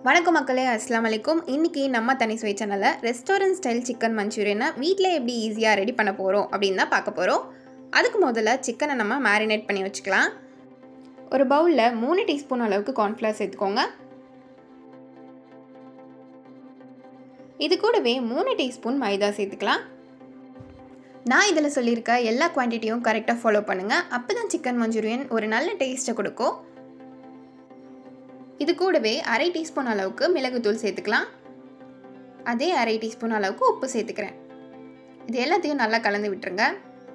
வணக்கம் மக்களே அஸ்லாம் வலைக்கும் இன்றைக்கி நம்ம தனி சுவை சேனலில் ரெஸ்டாரண்ட் ஸ்டைல் சிக்கன் மஞ்சூரியனை வீட்டில் எப்படி ஈஸியாக ரெடி பண்ண போகிறோம் அப்படின்னு தான் பார்க்க போகிறோம் அதுக்கு முதல்ல சிக்கனை நம்ம மேரினேட் பண்ணி வச்சுக்கலாம் ஒரு பவுலில் மூணு டீஸ்பூன் அளவுக்கு கார்ன்ஃப்ளவர் சேர்த்துக்கோங்க இது கூடவே மூணு டீஸ்பூன் மைதா சேர்த்துக்கலாம் நான் இதில் சொல்லியிருக்க எல்லா குவான்டிட்டியும் கரெக்டாக ஃபாலோ பண்ணுங்கள் அப்போ தான் சிக்கன் மஞ்சூரியன் ஒரு நல்ல டேஸ்ட்டை கொடுக்கும் இது கூடவே அரை டீஸ்பூன் அளவுக்கு மிளகுத்தூள் சேர்த்துக்கலாம் அதே அரை டீஸ்பூன் அளவுக்கு உப்பு சேர்த்துக்கிறேன் இது எல்லாத்தையும் நல்லா கலந்து விட்டுருங்க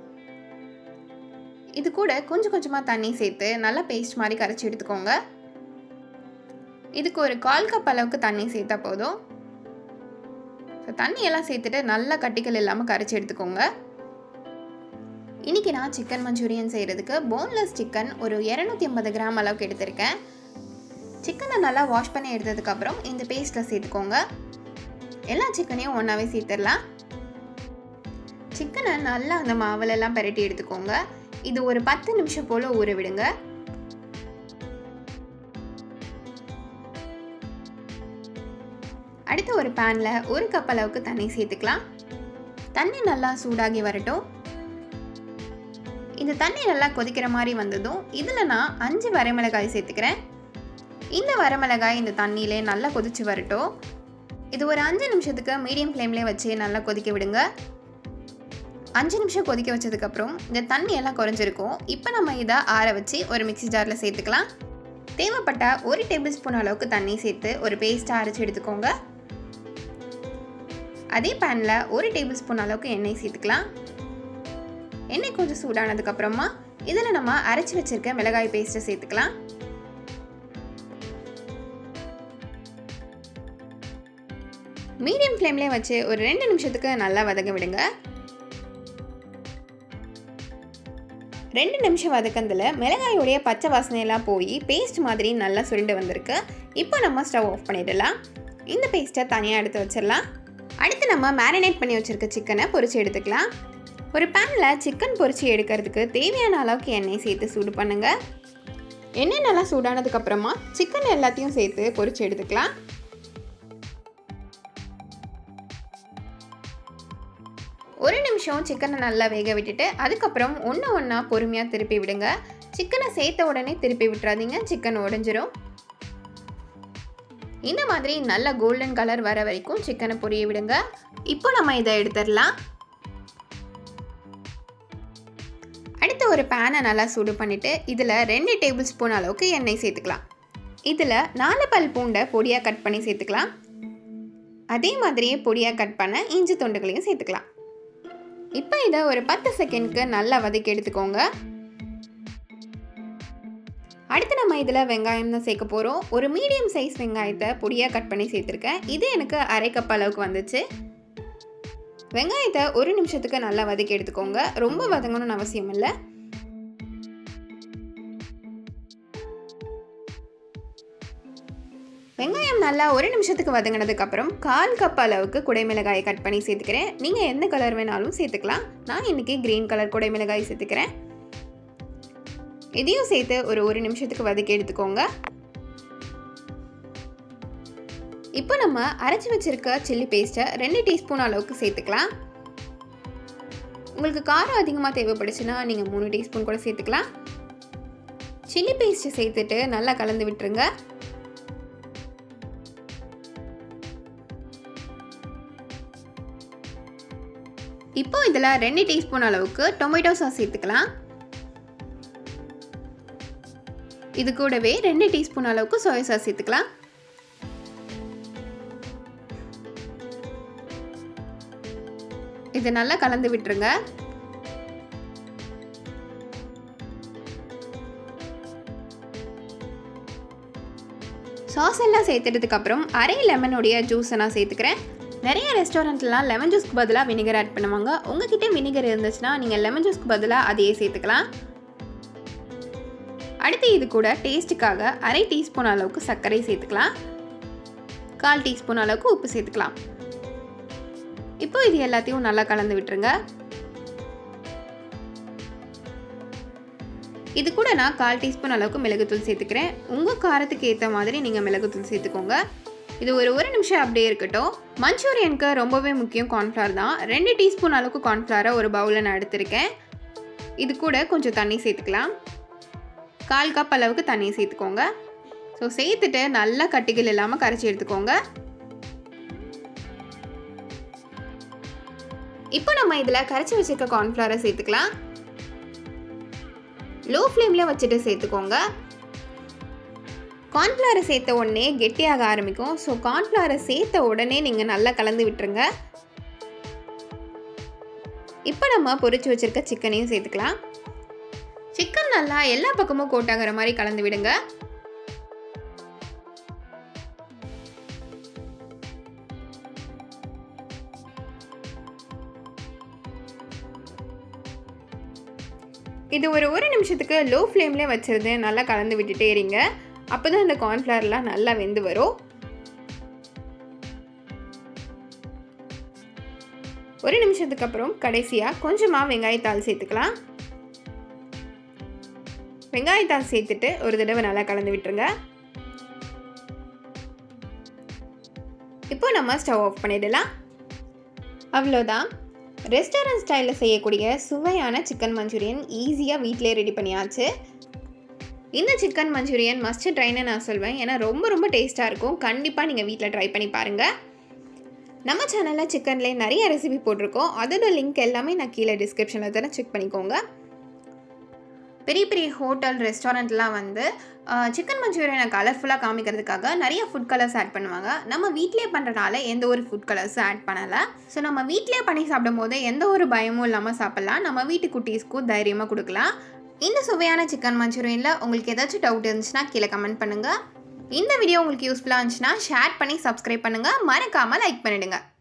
இது கூட கொஞ்சம் கொஞ்சமாக தண்ணி சேர்த்து நல்லா பேஸ்ட் மாதிரி கரைச்சி எடுத்துக்கோங்க இதுக்கு ஒரு கால் கப் அளவுக்கு தண்ணி சேர்த்தா போதும் ஸோ தண்ணி எல்லாம் சேர்த்துட்டு நல்லா கட்டிகள் இல்லாமல் கரைச்சி எடுத்துக்கோங்க இன்றைக்கி நான் சிக்கன் மஞ்சூரியன் செய்கிறதுக்கு போன்லெஸ் சிக்கன் ஒரு இரநூத்தி ஐம்பது கிராம் அளவுக்கு எடுத்திருக்கேன் சிக்கனை நல்லா வாஷ் பண்ணி எடுத்ததுக்கப்புறம் இந்த பேஸ்ட்டில் சேர்த்துக்கோங்க எல்லா சிக்கனையும் ஒன்றாவே சேர்த்துடலாம் சிக்கனை நல்லா அந்த மாவுலெல்லாம் பரட்டி எடுத்துக்கோங்க இது ஒரு பத்து நிமிஷம் போல் ஊற விடுங்க அடுத்து ஒரு பேனில் ஒரு கப் அளவுக்கு தண்ணி சேர்த்துக்கலாம் தண்ணி நல்லா சூடாகி வரட்டும் இந்த தண்ணி நல்லா கொதிக்கிற மாதிரி வந்ததும் இதில் நான் அஞ்சு வரைமிளகாய் சேர்த்துக்கிறேன் இந்த வரமிளகாய் இந்த தண்ணியிலே நல்லா கொதிச்சு வரட்டும் இது ஒரு அஞ்சு நிமிஷத்துக்கு மீடியம் ஃப்ளேம்லேயே வச்சு நல்லா கொதிக்க விடுங்க அஞ்சு நிமிஷம் கொதிக்க வச்சதுக்கப்புறம் இந்த தண்ணி எல்லாம் குறைஞ்சிருக்கும் இப்போ நம்ம இதை ஆற வச்சு ஒரு மிக்சி ஜாரில் சேர்த்துக்கலாம் தேவைப்பட்ட ஒரு டேபிள் ஸ்பூன் அளவுக்கு தண்ணி சேர்த்து ஒரு பேஸ்ட்டாக அரைச்சி எடுத்துக்கோங்க அதே பேனில் ஒரு டேபிள் ஸ்பூன் அளவுக்கு எண்ணெய் சேர்த்துக்கலாம் எண்ணெய் கொஞ்சம் சூடானதுக்கப்புறமா இதில் நம்ம அரைச்சி வச்சுருக்க மிளகாய் பேஸ்ட்டை சேர்த்துக்கலாம் மீடியம் ஃப்ளேம்லேயே வச்சு ஒரு ரெண்டு நிமிஷத்துக்கு நல்லா வதங்க விடுங்க ரெண்டு நிமிஷம் வதக்கந்தில் மிளகாயோடைய பச்சை வாசனையெல்லாம் போய் பேஸ்ட் மாதிரி நல்லா சுருண்டு வந்திருக்கு இப்போ நம்ம ஸ்டவ் ஆஃப் பண்ணிடலாம் இந்த பேஸ்ட்டை தனியாக எடுத்து வச்சிடலாம் அடுத்து நம்ம மேரினேட் பண்ணி வச்சுருக்க சிக்கனை பொரிச்சு எடுத்துக்கலாம் ஒரு பேனில் சிக்கன் பொரிச்சு எடுக்கிறதுக்கு தேவையான அளவுக்கு எண்ணெய் சேர்த்து சூடு பண்ணுங்கள் எண்ணெய் நல்லா சூடானதுக்கப்புறமா சிக்கன் எல்லாத்தையும் சேர்த்து பொரிச்சு எடுத்துக்கலாம் ஒரு நிமிஷம் சிக்கனை நல்லா வேக விட்டுட்டு அதுக்கப்புறம் ஒன்று ஒன்றா பொறுமையாக திருப்பி விடுங்க சிக்கனை சேர்த்த உடனே திருப்பி விட்டுறாதீங்க சிக்கன் உடஞ்சிரும் இந்த மாதிரி நல்ல கோல்டன் கலர் வர வரைக்கும் சிக்கனை பொரிய விடுங்க இப்போ நம்ம இதை எடுத்துடலாம் அடுத்து ஒரு பேனை நல்லா சூடு பண்ணிவிட்டு இதில் ரெண்டு டேபிள் ஸ்பூன் அளவுக்கு எண்ணெய் சேர்த்துக்கலாம் இதில் நாலு பல் பூண்டை பொடியாக கட் பண்ணி சேர்த்துக்கலாம் அதே மாதிரியே பொடியாக கட் பண்ண இஞ்சி தொண்டுகளையும் சேர்த்துக்கலாம் இப்போ இதை ஒரு பத்து செகண்ட்க்கு நல்லா வதக்கி எடுத்துக்கோங்க அடுத்து நம்ம இதில் வெங்காயம் தான் சேர்க்க போகிறோம் ஒரு மீடியம் சைஸ் வெங்காயத்தை பொடியாக கட் பண்ணி சேர்த்துருக்கேன் இது எனக்கு அரை கப் அளவுக்கு வந்துச்சு வெங்காயத்தை ஒரு நிமிஷத்துக்கு நல்லா வதக்கி எடுத்துக்கோங்க ரொம்ப வதங்கணும்னு அவசியம் இல்லை வெங்காயம் நல்லா ஒரு நிமிஷத்துக்கு வதங்கினதுக்கப்புறம் கால் கப் அளவுக்கு குடைமிளகாயை கட் பண்ணி சேர்த்துக்கிறேன் நீங்கள் எந்த கலர் வேணாலும் சேர்த்துக்கலாம் நான் இன்றைக்கி க்ரீன் கலர் குடைமிளகாய் சேர்த்துக்கிறேன் இதையும் சேர்த்து ஒரு ஒரு நிமிஷத்துக்கு வதக்கி எடுத்துக்கோங்க இப்போ நம்ம அரைச்சி வச்சுருக்க சில்லி பேஸ்ட்டை ரெண்டு டீஸ்பூன் அளவுக்கு சேர்த்துக்கலாம் உங்களுக்கு காரம் அதிகமாக தேவைப்படுச்சுன்னா நீங்கள் மூணு டீஸ்பூன் கூட சேர்த்துக்கலாம் சில்லி பேஸ்ட்டை சேர்த்துட்டு நல்லா கலந்து விட்டுருங்க இப்போ இதில் ரெண்டு டீஸ்பூன் அளவுக்கு டொமேட்டோ சாஸ் சேர்த்துக்கலாம் இது கூடவே ரெண்டு டீஸ்பூன் அளவுக்கு சோயா சாஸ் சேர்த்துக்கலாம் இது நல்லா கலந்து விட்டுருங்க சாஸ் எல்லாம் சேர்த்துட்டதுக்கு அப்புறம் அரை லெமனுடைய ஜூஸை நான் சேர்த்துக்கிறேன் நிறைய ரெஸ்டாரண்ட்லாம் லெமன் ஜூஸ்க்கு பதிலாக வினிகர் ஆட் பண்ணுவாங்க உங்ககிட்ட வினிகர் இருந்துச்சுன்னா நீங்கள் லெமன் ஜூஸ்க்கு பதிலாக அதையே சேர்த்துக்கலாம் அடுத்து இது கூட டேஸ்ட்டுக்காக அரை டீஸ்பூன் அளவுக்கு சர்க்கரை சேர்த்துக்கலாம் கால் டீஸ்பூன் அளவுக்கு உப்பு சேர்த்துக்கலாம் இப்போ இது எல்லாத்தையும் நல்லா கலந்து விட்டுருங்க இது கூட நான் கால் டீஸ்பூன் அளவுக்கு மிளகுத்தூள் சேர்த்துக்கிறேன் உங்கள் காரத்துக்கு ஏற்ற மாதிரி நீங்கள் மிளகுத்தூள் சேர்த்துக்கோங்க இது ஒரு ஒரு நிமிஷம் அப்படியே இருக்கட்டும் மஞ்சூரியனுக்கு ரொம்பவே முக்கியம் கார்ன்ஃப்ளவர் தான் ரெண்டு டீஸ்பூன் அளவுக்கு கார்ன்ஃப்ளவரை ஒரு பவுலில் நான் எடுத்திருக்கேன் இது கூட கொஞ்சம் தண்ணி சேர்த்துக்கலாம் கால் கப் அளவுக்கு தண்ணி சேர்த்துக்கோங்க ஸோ சேர்த்துட்டு நல்லா கட்டிகள் இல்லாமல் கரைச்சி எடுத்துக்கோங்க இப்போ நம்ம இதில் கரைச்சி வச்சுருக்க கார்ன்ஃப்ளவரை சேர்த்துக்கலாம் லோ ஃப்ளேமில் வச்சுட்டு சேர்த்துக்கோங்க கார்ன்ஃப்ளவரை சேர்த்த உடனே கெட்டியாக ஆரம்பிக்கும் ஸோ கார்ன்ஃப்ளவரை சேர்த்த உடனே நீங்கள் நல்லா கலந்து விட்டுருங்க இப்போ நம்ம பொரிச்சு வச்சுருக்க சிக்கனையும் சேர்த்துக்கலாம் சிக்கன் நல்லா எல்லா பக்கமும் கோட்டாகிற மாதிரி கலந்து விடுங்க இது ஒரு ஒரு நிமிஷத்துக்கு லோ ஃப்ளேம்லேயே வச்சுருந்து நல்லா கலந்து விட்டுட்டே இருங்க அப்போ தான் இந்த கார்ன்ஃப்ளவர்லாம் நல்லா வெந்து வரும் ஒரு நிமிஷத்துக்கு அப்புறம் கடைசியாக கொஞ்சமாக வெங்காயத்தாள் சேர்த்துக்கலாம் வெங்காயத்தாள் சேர்த்துட்டு ஒரு தடவை நல்லா கலந்து விட்டுருங்க இப்போ நம்ம ஸ்டவ் ஆஃப் பண்ணிடலாம் அவ்வளோதான் ரெஸ்டாரண்ட் ஸ்டைலில் செய்யக்கூடிய சுவையான சிக்கன் மஞ்சூரியன் ஈஸியாக வீட்டிலே ரெடி பண்ணியாச்சு இந்த சிக்கன் மஞ்சூரியன் மஸ்ட் ட்ரைன்னு நான் சொல்வேன் ஏன்னா ரொம்ப ரொம்ப டேஸ்ட்டாக இருக்கும் கண்டிப்பாக நீங்கள் வீட்டில் ட்ரை பண்ணி பாருங்கள் நம்ம சேனலில் சிக்கன்லேயே நிறைய ரெசிபி போட்டிருக்கோம் அதோட லிங்க் எல்லாமே நான் கீழே டிஸ்கிரிப்ஷனில் தரேன் செக் பண்ணிக்கோங்க பெரிய பெரிய ஹோட்டல் ரெஸ்டாரண்ட்லாம் வந்து சிக்கன் மஞ்சூரியனை கலர்ஃபுல்லாக காமிக்கிறதுக்காக நிறைய ஃபுட் கலர்ஸ் ஆட் பண்ணுவாங்க நம்ம வீட்டிலே பண்ணுறனால எந்த ஒரு ஃபுட் கலர்ஸும் ஆட் பண்ணலை ஸோ நம்ம வீட்டிலே பண்ணி சாப்பிடும் போது எந்த ஒரு பயமும் இல்லாமல் சாப்பிட்லாம் நம்ம வீட்டு குட்டீஸ்க்கும் தைரியமாக கொடுக்கலாம் இந்த சுவையான சிக்கன் மஞ்சூரியனில் உங்களுக்கு ஏதாச்சும் டவுட் இருந்துச்சுன்னா கீழே கமெண்ட் பண்ணுங்கள் இந்த வீடியோ உங்களுக்கு யூஸ்ஃபுல்லாக இருந்துச்சுன்னா ஷேர் பண்ணி சப்ஸ்கிரைப் பண்ணுங்கள் மறக்காமல் லைக் பண்ணிடுங்க